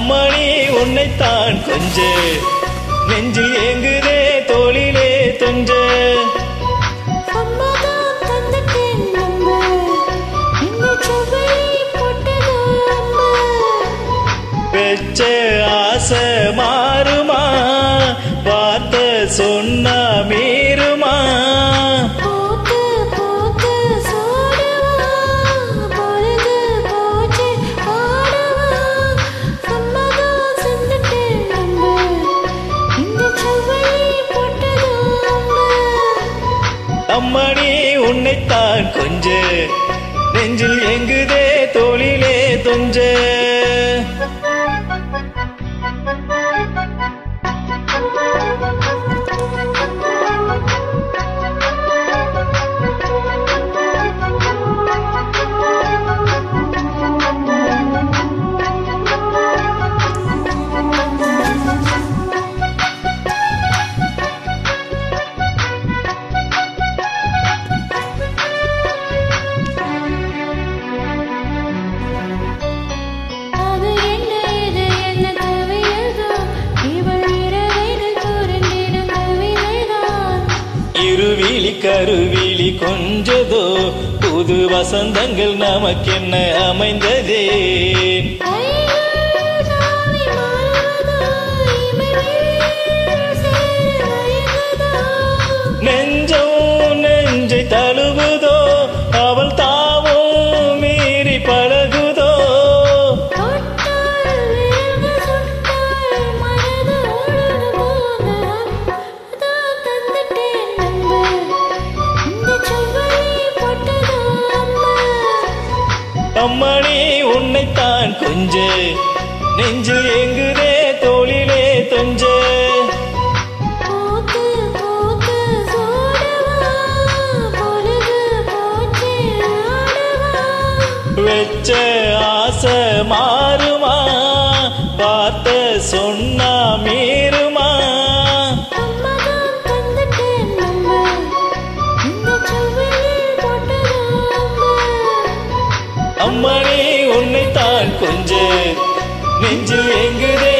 அம்மணி உன்னைத்தான் கொஞ்ச நெஞ்சில் ஏங்குதே தோளிலே தொஞ்ச சம்மதம் தந்துட்டேன் நம்ப இந்த சுவரை போட்டதோ அம்ப பெச்ச ஆசை மாறுமா வார்த்தை சொன்னா மீறுமா போத்து போத்து சோடவா பொழுது போச்சு ஆடவா சம்மதம் தந்துட்டேன் நம்ப இந்த சுவரை போட்டதோ அம்ப அம்மணி உன்னைத்தான் கொஞ்ச நெஞ்சில் எங்குதே தோளிலே தொஞ்ச அது என்ன இது என்ன கவியதோ இவள் இரவினில் புரிந்திடும் கவிதைதான் இருவிழி கருவிழி கொஞ்சதோ புது வசந்தங்கள் நமக்கென்ன அமைந்ததே கைகள் தாவி மாறுவதோ இமைகளில் சேர மயங்குதோ நெஞ்சம் நெஞ்சை தழுவுதோ அவள் தாவும் மீறி பழகுதோ தொட்டால் விரல்கள் சுட்டால் மனது உருகு போகலாம் அதோ தந்துட்டேன் நம்ப இந்த சுவரை போட்டதோ அம்மா அம்மணி உன்னைத்தான் கொஞ்ச நெஞ்சில் எங்குதே தோளிலே தொஞ்ச போத்து போத்து சோடவா பொழுது போச்சு ஆடவா வெச்ச ஆசை மாறுமா பார்த்த சொன்னா மீறுமா சம்மதம் தந்துட்டேன் நம்ப இந்த சுவரில் போட்டதோ அம்மா அம்மணி உன்னைத்தான் கொஞ்ச நெஞ்சில் எங்குதே